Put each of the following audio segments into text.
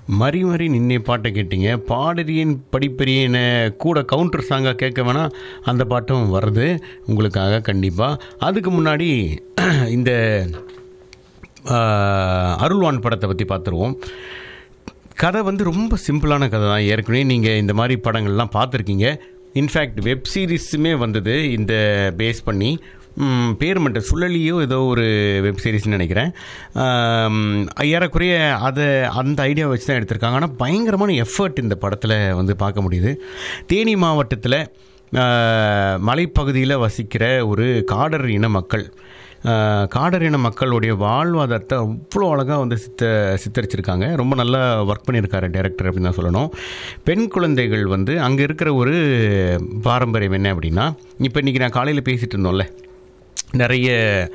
மறி மறி நின்னே பாட்டை கேட்டீங்க பாடறியன் படிப்பறியன கூட கவுண்டர் சாங்காக கேட்க வேணாம் அந்த பாட்டும் வருது உங்களுக்காக கண்டிப்பாக அதுக்கு முன்னாடி இந்த ஆஹ், அருள்வான் படத்தை பற்றி பார்த்துருவோம் கதை வந்து ரொம்ப சிம்பிளான கதை தான் ஏற்கனவே நீங்கள் இந்த மாதிரி படங்கள்லாம் பார்த்துருக்கீங்க இன்ஃபேக்ட் வெப் சீரிஸுமே வந்தது இந்த பேஸ் பண்ணி ம், பேர் மட்டும் சுழலியோ ஏதோ ஒரு வெப் சீரிஸ்னு நினைக்கிறேன் ஆம், ஏறக்குறைய அதை அந்த ஐடியா வச்சு தான் எடுத்திருக்காங்க ஆனால் பயங்கரமான எஃபர்ட் இந்த படத்தில் வந்து பார்க்க முடியுது தேனி மாவட்டத்தில் மலைப்பகுதியில் வசிக்கிற ஒரு காடர் இன மக்கள் ஆஹ் காடர் இன மக்களுடைய வாழ்வாதாரத்தை அவ்வளோ அழகாக வந்து சித்த சித்தரிச்சிருக்காங்க ரொம்ப நல்லா ஒர்க் பண்ணியிருக்காரு டைரக்டர் அப்படின்னு தான் சொல்லணும் பெண் குழந்தைகள் வந்து அங்கே இருக்கிற ஒரு பாரம்பரியம் என்ன அப்படின்னா இப்போ இன்றைக்கி நான் காலையில் பேசிகிட்டு இருந்தோம்ல நிறைய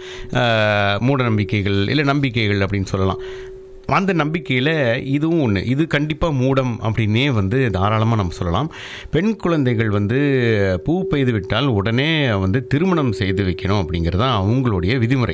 ஆஹ், மூட நம்பிக்கைகள் இல்லை நம்பிக்கைகள் அப்படின்னு சொல்லலாம் அந்த நம்பிக்கையில் இதுவும் ஒன்று இது கண்டிப்பாக மூடம் அப்படின்னே வந்து தாராளமாக நம்ம சொல்லலாம் பெண் குழந்தைகள் வந்து பூ பெய்து விட்டால் உடனே வந்து திருமணம் செய்து வைக்கணும் அப்படிங்கிறது தான் அவங்களுடைய விதிமுறை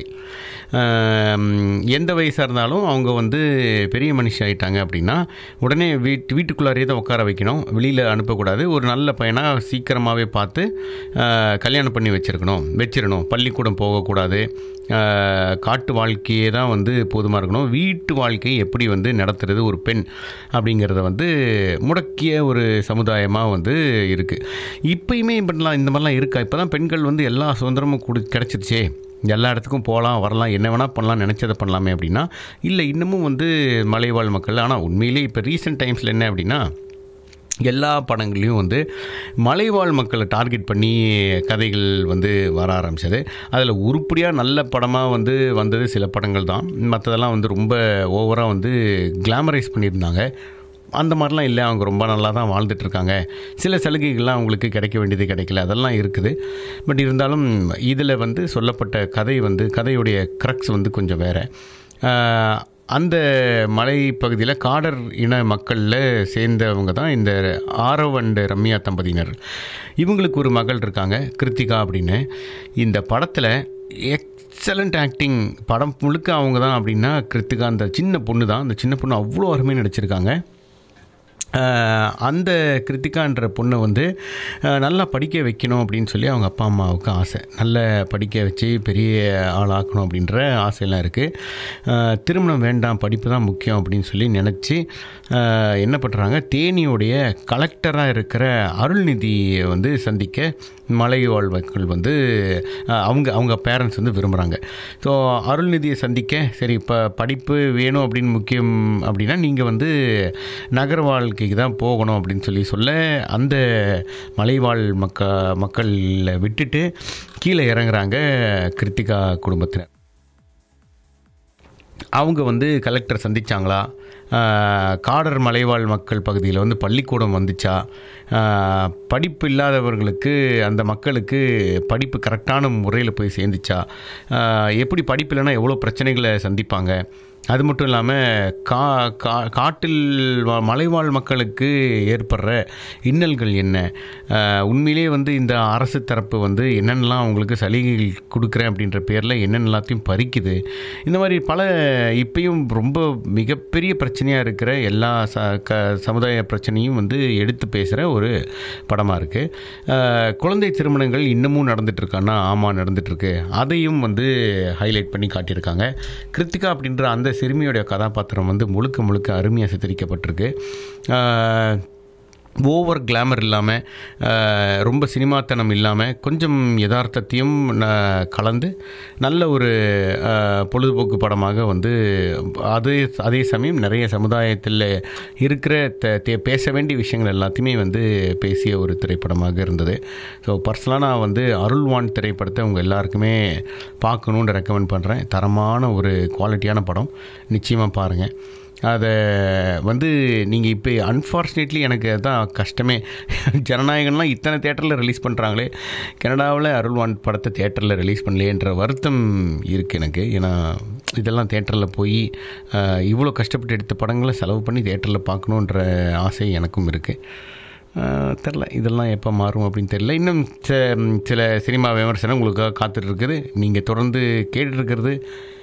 ஆம், எந்த வயசாக இருந்தாலும் அவங்க வந்து பெரிய மனுஷி ஆயிட்டாங்க அப்படின்னா உடனே வீட் வீட்டுக்குள்ளாரே தான் உட்கார வைக்கணும் வெளியில் அனுப்பக்கூடாது ஒரு நல்ல பையனாக சீக்கிரமாகவே பார்த்து ஆஹ், கல்யாணம் பண்ணி வச்சிருக்கணும் வச்சிடணும் பள்ளிக்கூடம் போகக்கூடாது ஆஹ், காட்டு வாழ்க்கையே தான் வந்து போதுமாக இருக்கணும் வீட்டு வாழ்க்கை எப்படி வந்து நடத்துறது ஒரு பெண் அப்படிங்கிறத வந்து முடக்கிய ஒரு சமுதாயமாக வந்து இருக்குது இப்பயுமே இப்படிலாம் இந்த மாதிரிலாம் இருக்கா இப்போ தான் பெண்கள் வந்து எல்லா சுதந்திரமும் கொடு கிடச்சிருச்சே எல்லா இடத்துக்கும் போகலாம் வரலாம் என்ன வேணால் பண்ணலாம் நினச்சதை பண்ணலாமே அப்படின்னா இல்லை இன்னமும் வந்து மலைவாழ் மக்கள் ஆனால் உண்மையிலே இப்போ ரீசெண்ட் டைம்ஸில் என்ன அப்படின்னா எல்லா படங்கள்லையும் வந்து மலைவாழ் மக்களை டார்கெட் பண்ணி கதைகள் வந்து வர ஆரம்பிச்சது அதில் உருப்படியாக நல்ல படமாக வந்து வந்தது சில படங்கள் தான் மற்றதெல்லாம் வந்து ரொம்ப ஓவராக வந்து கிளாமரைஸ் பண்ணியிருந்தாங்க அந்த மாதிரிலாம் இல்லை அவங்க ரொம்ப நல்லா தான் வாழ்ந்துட்டுருக்காங்க சில சலுகைகள்லாம் அவங்களுக்கு கிடைக்க வேண்டியது கிடைக்கல அதெல்லாம் இருக்குது பட் இருந்தாலும் இதில் வந்து சொல்லப்பட்ட கதை வந்து கதையுடைய க்ரக்ஸ் வந்து கொஞ்சம் வேறு அந்த மலைப்பகுதியில் காடர் இன மக்களில் சேர்ந்தவங்க தான் இந்த ஆரவ் அண்ட் ரம்யா தம்பதியினர் இவங்களுக்கு ஒரு மகள் இருக்காங்க கிருத்திகா அப்படின்னு இந்த படத்தில் எக்ஸலண்ட் ஆக்டிங் படம் முழுக்க அவங்க தான் அப்படின்னா கிருத்திகா அந்த சின்ன பொண்ணு தான் அந்த சின்ன பொண்ணு அவ்வளோ அருமையாக நடிச்சிருக்காங்க ஆஹ் அந்த கிருத்திகான்ற பொண்ணை வந்து ஆஹ் நல்லா படிக்க வைக்கணும் அப்படின்னு சொல்லி அவங்க அப்பா அம்மாவுக்கு ஆசை நல்ல படிக்க வச்சு பெரிய ஆளாக்கணும் அப்படின்ற ஆசையெல்லாம் இருக்குது திருமணம் வேண்டாம் படிப்பு தான் முக்கியம் அப்படின்னு சொல்லி நினச்சி என்ன பண்ணுறாங்க தேனியுடைய கலெக்டராக இருக்கிற அருள்நிதியை வந்து சந்திக்க மலைவாழ் மக்கள் வந்து ஆஹ் அவங்க அவங்க பேரண்ட்ஸ் வந்து விரும்புகிறாங்க ஸோ அருள்நிதியை சந்திக்க சரி இப்போ படிப்பு வேணும் அப்படின்னு முக்கியம் அப்படின்னா நீங்கள் வந்து நகர வாழ்க்கைக்கு தான் போகணும் அப்படின்னு சொல்லி சொல்ல அந்த மலைவாழ் மக்க மக்களில் விட்டுட்டு கீழே இறங்குறாங்க கிருத்திகா குடும்பத்தினர் அவங்க வந்து கலெக்டர் சந்திச்சாங்களா ஆஹ் காடர் மலைவாழ் மக்கள் பகுதியில் வந்து பள்ளிக்கூடம் வந்துச்சா ஆஹ் படிப்பு இல்லாதவர்களுக்கு அந்த மக்களுக்கு படிப்பு கரெக்டான முறையில் போய் சேர்ந்துச்சா ஆஹ் எப்படி படிப்பு இல்லைன்னா எவ்வளோ பிரச்சனைகளை சந்திப்பாங்க அது மட்டும் இல்லாமல் கா கா காட்டில் வா- மலைவாழ் மக்களுக்கு ஏற்படுற இன்னல்கள் என்ன ஆஹ் உண்மையிலேயே வந்து இந்த அரசு தரப்பு வந்து என்னென்னலாம் அவங்களுக்கு சலுகைகள் கொடுக்குறேன் அப்படின்ற பேரில் என்னென்ன எல்லாத்தையும் பறிக்குது இந்த மாதிரி பல இப்பயும் ரொம்ப மிகப்பெரிய பிரச்சனையாக இருக்கிற எல்லா ச க சமுதாய பிரச்சனையும் வந்து எடுத்து பேசுகிற ஒரு படமாக இருக்குது குழந்தை திருமணங்கள் இன்னமும் நடந்துட்டுருக்கான்னா ஆமாம் நடந்துட்டுருக்கு அதையும் வந்து ஹைலைட் பண்ணி காட்டியிருக்காங்க கிருத்திகா அப்படின்ற அந்த சிறுமியோடைய கதாபாத்திரம் வந்து முழுக்க முழுக்க அருமையாக சித்தரிக்கப்பட்டிருக்கு ஆஹ் ஓவர் கிளாமர் இல்லாமல் ரொம்ப சினிமாத்தனம் இல்லாமல் கொஞ்சம் யதார்த்தத்தையும் ந- கலந்து நல்ல ஒரு ஆஹ், பொழுதுபோக்கு படமாக வந்து அதே அதே சமயம் நிறைய சமுதாயத்தில் இருக்கிற த தே- பேச வேண்டிய விஷயங்கள் எல்லாத்தையுமே வந்து பேசிய ஒரு திரைப்படமாக இருந்தது ஸோ பர்சனலாக நான் வந்து அருள்வான் திரைப்படத்தை உங்கள் எல்லாருக்குமே பார்க்கணுன்னு ரெக்கமெண்ட் பண்ணுறேன் தரமான ஒரு குவாலிட்டியான படம் நிச்சயமாக பாருங்கள் அதை வந்து நீங்கள் இப்போ அன்ஃபார்ச்சுனேட்லி எனக்கு தான் கஷ்டமே ஜனநாயகன்லாம் இத்தனை தேட்டரில் ரிலீஸ் பண்ணுறாங்களே கனடாவில் அருள்வான் படத்தை தேட்டரில் ரிலீஸ் பண்ணலையேன்ற வருத்தம் இருக்குது எனக்கு ஏன்னா இதெல்லாம் தேட்டரில் போய் அஹ், இவ்வளோ கஷ்டப்பட்டு எடுத்த படங்களை செலவு பண்ணி தேட்டரில் பார்க்கணுன்ற ஆசை எனக்கும் இருக்குது தெரில இதெல்லாம் எப்போ மாறும் அப்படின்னு தெரியல இன்னும் ச- சில சினிமா விமர்சனம் உங்களுக்காக காத்துட்டு இருக்குது நீங்கள் தொடர்ந்து கேட்டுட்டு இருக்கிறது